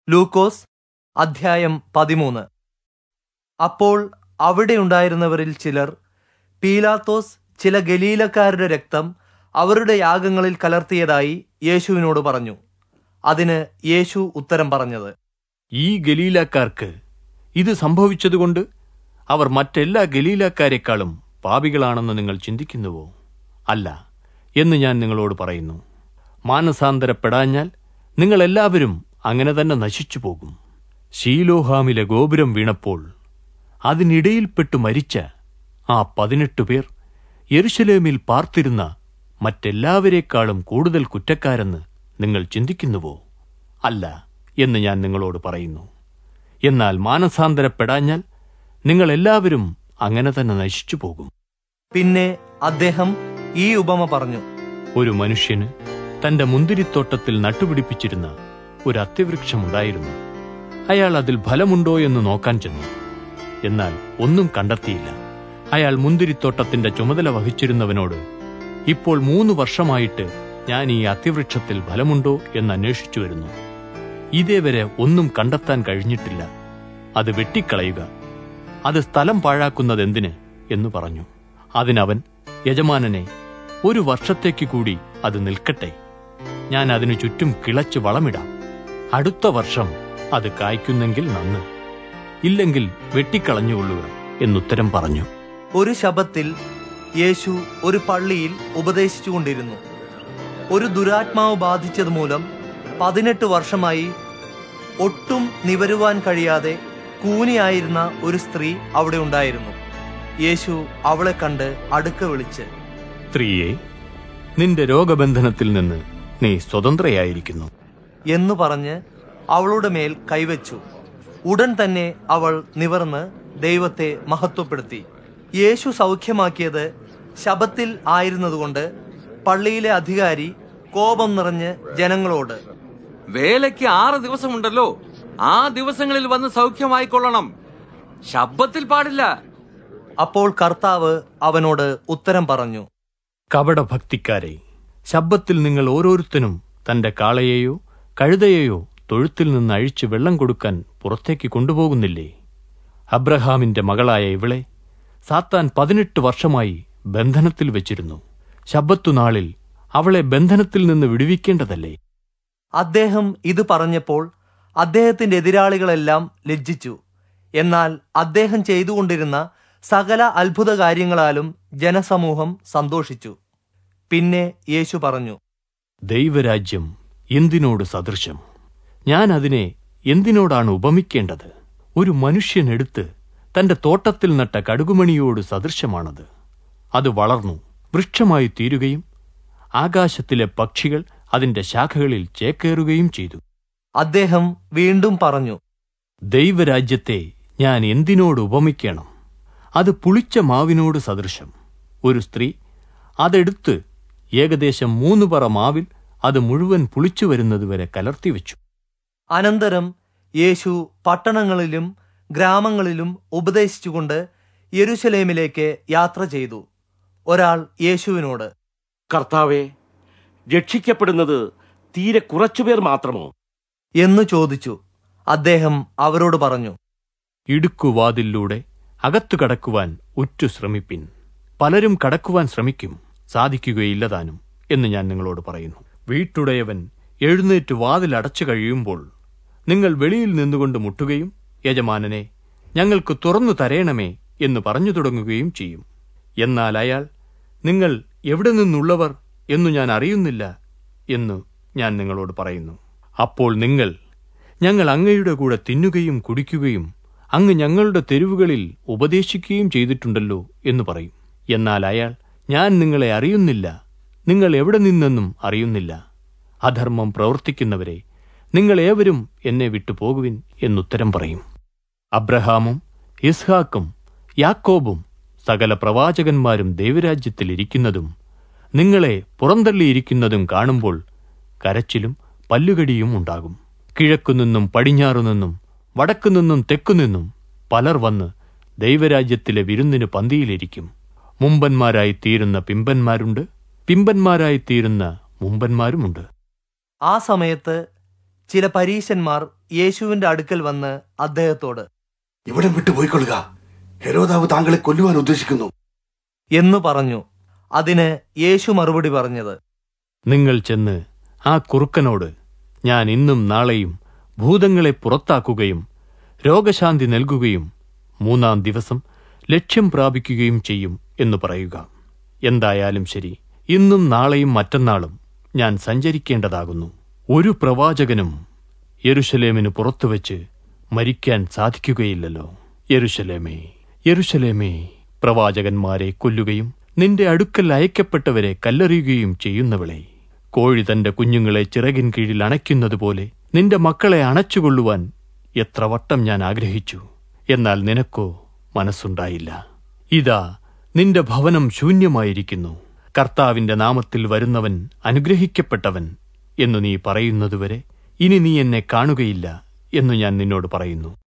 ലൂക്കോസ് അധ്യായം പതിമൂന്ന് അപ്പോൾ അവിടെയുണ്ടായിരുന്നവരിൽ ചിലർ പീലാത്തോസ് ചില ഗലീലക്കാരുടെ രക്തം അവരുടെ യാഗങ്ങളിൽ കലർത്തിയതായി യേശുവിനോട് പറഞ്ഞു അതിന് യേശു ഉത്തരം പറഞ്ഞത് ഈ ഗലീലക്കാർക്ക് ഇത് സംഭവിച്ചതുകൊണ്ട് അവർ മറ്റെല്ലാ ഗലീലക്കാരെക്കാളും പാപികളാണെന്ന് നിങ്ങൾ ചിന്തിക്കുന്നുവോ അല്ല എന്ന് ഞാൻ നിങ്ങളോട് പറയുന്നു മാനസാന്തരപ്പെടാഞ്ഞാൽ നിങ്ങളെല്ലാവരും അങ്ങനെ തന്നെ നശിച്ചു പോകും ശീലോഹാമിലെ ഗോപുരം വീണപ്പോൾ അതിനിടയിൽപ്പെട്ടു മരിച്ച ആ പതിനെട്ട് പേർ യെരുശലേമിൽ പാർത്തിരുന്ന മറ്റെല്ലാവരെക്കാളും കൂടുതൽ കുറ്റക്കാരെന്ന് നിങ്ങൾ ചിന്തിക്കുന്നുവോ അല്ല എന്ന് ഞാൻ നിങ്ങളോട് പറയുന്നു എന്നാൽ മാനസാന്തരപ്പെടാഞ്ഞാൽ നിങ്ങളെല്ലാവരും അങ്ങനെ തന്നെ നശിച്ചു പോകും പിന്നെ അദ്ദേഹം ഈ ഉപമ പറഞ്ഞു ഒരു മനുഷ്യന് തന്റെ മുന്തിരിത്തോട്ടത്തിൽ നട്ടുപിടിപ്പിച്ചിരുന്ന ഒരു അത്തിവൃക്ഷമുണ്ടായിരുന്നു അയാൾ അതിൽ ഫലമുണ്ടോ എന്ന് നോക്കാൻ ചെന്നു എന്നാൽ ഒന്നും കണ്ടെത്തിയില്ല അയാൾ മുന്തിരിത്തോട്ടത്തിന്റെ ചുമതല വഹിച്ചിരുന്നവനോട് ഇപ്പോൾ മൂന്ന് വർഷമായിട്ട് ഞാൻ ഈ അത്തിവൃക്ഷത്തിൽ ഫലമുണ്ടോ എന്ന് അന്വേഷിച്ചു വരുന്നു ഇതേവരെ ഒന്നും കണ്ടെത്താൻ കഴിഞ്ഞിട്ടില്ല അത് വെട്ടിക്കളയുക അത് സ്ഥലം പാഴാക്കുന്നതെന്തിന് എന്ന് പറഞ്ഞു അതിനവൻ യജമാനനെ ഒരു വർഷത്തേക്ക് കൂടി അത് നിൽക്കട്ടെ ഞാൻ അതിനു ചുറ്റും കിളച്ച് വളമിടാം അടുത്ത വർഷം അത് കായ്ക്കുന്നെങ്കിൽ നന്ന് ഇല്ലെങ്കിൽ വെട്ടിക്കളഞ്ഞുകൊള്ളുക എന്നുത്തരം പറഞ്ഞു ഒരു ശബത്തിൽ യേശു ഒരു പള്ളിയിൽ ഉപദേശിച്ചുകൊണ്ടിരുന്നു ഒരു ദുരാത്മാവ് ബാധിച്ചത് മൂലം പതിനെട്ട് വർഷമായി ഒട്ടും നിവരുവാൻ കഴിയാതെ കൂനിയായിരുന്ന ഒരു സ്ത്രീ അവിടെ ഉണ്ടായിരുന്നു യേശു അവളെ കണ്ട് അടുക്ക വിളിച്ച് സ്ത്രീയെ നിന്റെ രോഗബന്ധനത്തിൽ നിന്ന് നീ സ്വതന്ത്രയായിരിക്കുന്നു എന്നു പറഞ്ഞ് അവളുടെ മേൽ കൈവച്ചു ഉടൻ തന്നെ അവൾ നിവർന്ന് ദൈവത്തെ മഹത്വപ്പെടുത്തി യേശു സൗഖ്യമാക്കിയത് ശബത്തിൽ ആയിരുന്നതുകൊണ്ട് പള്ളിയിലെ അധികാരി കോപം നിറഞ്ഞ് ജനങ്ങളോട് വേലയ്ക്ക് ആറ് ദിവസമുണ്ടല്ലോ ആ ദിവസങ്ങളിൽ വന്ന് സൗഖ്യമായിക്കൊള്ളണം ശബ്ദത്തിൽ പാടില്ല അപ്പോൾ കർത്താവ് അവനോട് ഉത്തരം പറഞ്ഞു കപടഭക്തിക്കാരെ ശബ്ദത്തിൽ നിങ്ങൾ ഓരോരുത്തനും തന്റെ കാളയെയോ കഴുതയെയോ തൊഴുത്തിൽ നിന്ന് അഴിച്ച് വെള്ളം കൊടുക്കാൻ പുറത്തേക്ക് കൊണ്ടുപോകുന്നില്ലേ അബ്രഹാമിന്റെ മകളായ ഇവളെ സാത്താൻ പതിനെട്ട് വർഷമായി ബന്ധനത്തിൽ വെച്ചിരുന്നു ശബ്ബത്തുനാളിൽ അവളെ ബന്ധനത്തിൽ നിന്ന് വിടുവിക്കേണ്ടതല്ലേ അദ്ദേഹം ഇത് പറഞ്ഞപ്പോൾ അദ്ദേഹത്തിന്റെ എതിരാളികളെല്ലാം ലജ്ജിച്ചു എന്നാൽ അദ്ദേഹം ചെയ്തുകൊണ്ടിരുന്ന സകല അത്ഭുത കാര്യങ്ങളാലും ജനസമൂഹം സന്തോഷിച്ചു പിന്നെ യേശു പറഞ്ഞു ദൈവരാജ്യം എന്തിനോട് സദൃശം ഞാൻ അതിനെ എന്തിനോടാണ് ഉപമിക്കേണ്ടത് ഒരു മനുഷ്യനെടുത്ത് തന്റെ തോട്ടത്തിൽ നട്ട കടുകുമണിയോട് സദൃശമാണത് അത് വളർന്നു വൃക്ഷമായി തീരുകയും ആകാശത്തിലെ പക്ഷികൾ അതിന്റെ ശാഖകളിൽ ചേക്കേറുകയും ചെയ്തു അദ്ദേഹം വീണ്ടും പറഞ്ഞു ദൈവരാജ്യത്തെ ഞാൻ എന്തിനോട് ഉപമിക്കണം അത് പുളിച്ച മാവിനോട് സദൃശം ഒരു സ്ത്രീ അതെടുത്ത് ഏകദേശം മൂന്ന് പറ മാവിൽ അത് മുഴുവൻ പുളിച്ചു വരുന്നതുവരെ കലർത്തിവെച്ചു അനന്തരം യേശു പട്ടണങ്ങളിലും ഗ്രാമങ്ങളിലും ഉപദേശിച്ചുകൊണ്ട് യെരുശലേമിലേക്ക് യാത്ര ചെയ്തു ഒരാൾ യേശുവിനോട് കർത്താവെ രക്ഷിക്കപ്പെടുന്നത് തീരെ കുറച്ചുപേർ മാത്രമോ എന്ന് ചോദിച്ചു അദ്ദേഹം അവരോട് പറഞ്ഞു ഇടുക്കുവാതിലൂടെ അകത്തു കടക്കുവാൻ ഉറ്റു ശ്രമിപ്പിൻ പലരും കടക്കുവാൻ ശ്രമിക്കും സാധിക്കുകയില്ലതാനും എന്ന് ഞാൻ നിങ്ങളോട് പറയുന്നു വീട്ടുടയവൻ എഴുന്നേറ്റ് വാതിൽ അടച്ചു കഴിയുമ്പോൾ നിങ്ങൾ വെളിയിൽ നിന്നുകൊണ്ട് മുട്ടുകയും യജമാനനെ ഞങ്ങൾക്ക് തുറന്നു തരേണമേ എന്ന് പറഞ്ഞു തുടങ്ങുകയും ചെയ്യും എന്നാൽ അയാൾ നിങ്ങൾ എവിടെ നിന്നുള്ളവർ എന്നു ഞാൻ അറിയുന്നില്ല എന്നു ഞാൻ നിങ്ങളോട് പറയുന്നു അപ്പോൾ നിങ്ങൾ ഞങ്ങൾ അങ്ങയുടെ കൂടെ തിന്നുകയും കുടിക്കുകയും അങ്ങ് ഞങ്ങളുടെ തെരുവുകളിൽ ഉപദേശിക്കുകയും ചെയ്തിട്ടുണ്ടല്ലോ എന്ന് പറയും എന്നാൽ അയാൾ ഞാൻ നിങ്ങളെ അറിയുന്നില്ല നിങ്ങൾ എവിടെ നിന്നെന്നും അറിയുന്നില്ല അധർമ്മം പ്രവർത്തിക്കുന്നവരെ നിങ്ങൾ ഏവരും എന്നെ വിട്ടു പോകുവിൻ എന്നുത്തരം പറയും അബ്രഹാമും ഇസ്ഹാക്കും യാക്കോബും സകല പ്രവാചകന്മാരും ദൈവരാജ്യത്തിൽ ഇരിക്കുന്നതും നിങ്ങളെ പുറന്തള്ളിയിരിക്കുന്നതും കാണുമ്പോൾ കരച്ചിലും പല്ലുകടിയും ഉണ്ടാകും കിഴക്കുനിന്നും പടിഞ്ഞാറുനിന്നും വടക്കുനിന്നും തെക്കുനിന്നും പലർ വന്ന് ദൈവരാജ്യത്തിലെ വിരുന്നിന് പന്തിയിലിരിക്കും മുമ്പന്മാരായി തീരുന്ന പിമ്പന്മാരുണ്ട് പിമ്പന്മാരായി തീരുന്ന മുമ്പന്മാരുമുണ്ട് ആ സമയത്ത് ചില പരീശന്മാർ യേശുവിന്റെ അടുക്കൽ വന്ന് അദ്ദേഹത്തോട് ഇവിടം വിട്ടു പോയിക്കൊള്ളുക ഹെരോദാവ് താങ്കളെ കൊല്ലുവാൻ ഉദ്ദേശിക്കുന്നു എന്നു പറഞ്ഞു അതിന് യേശു മറുപടി പറഞ്ഞത് നിങ്ങൾ ചെന്ന് ആ കുറുക്കനോട് ഞാൻ ഇന്നും നാളെയും ഭൂതങ്ങളെ പുറത്താക്കുകയും രോഗശാന്തി നൽകുകയും മൂന്നാം ദിവസം ലക്ഷ്യം പ്രാപിക്കുകയും ചെയ്യും എന്ന് പറയുക എന്തായാലും ശരി ഇന്നും നാളെയും മറ്റന്നാളും ഞാൻ സഞ്ചരിക്കേണ്ടതാകുന്നു ഒരു പ്രവാചകനും യെരുശലേമിന് പുറത്തുവച്ച് മരിക്കാൻ സാധിക്കുകയില്ലല്ലോ യെരുശലേമേ യെരുശലേമേ പ്രവാചകന്മാരെ കൊല്ലുകയും നിന്റെ അടുക്കൽ അയക്കപ്പെട്ടവരെ കല്ലെറിയുകയും ചെയ്യുന്നവളെ കോഴി തന്റെ കുഞ്ഞുങ്ങളെ ചിറകിൻ കീഴിൽ അണയ്ക്കുന്നതുപോലെ നിന്റെ മക്കളെ അണച്ചുകൊള്ളുവാൻ എത്ര വട്ടം ഞാൻ ആഗ്രഹിച്ചു എന്നാൽ നിനക്കോ മനസ്സുണ്ടായില്ല ഇതാ നിന്റെ ഭവനം ശൂന്യമായിരിക്കുന്നു കർത്താവിന്റെ നാമത്തിൽ വരുന്നവൻ അനുഗ്രഹിക്കപ്പെട്ടവൻ എന്നു നീ പറയുന്നതുവരെ ഇനി നീ എന്നെ കാണുകയില്ല എന്നു ഞാൻ നിന്നോട് പറയുന്നു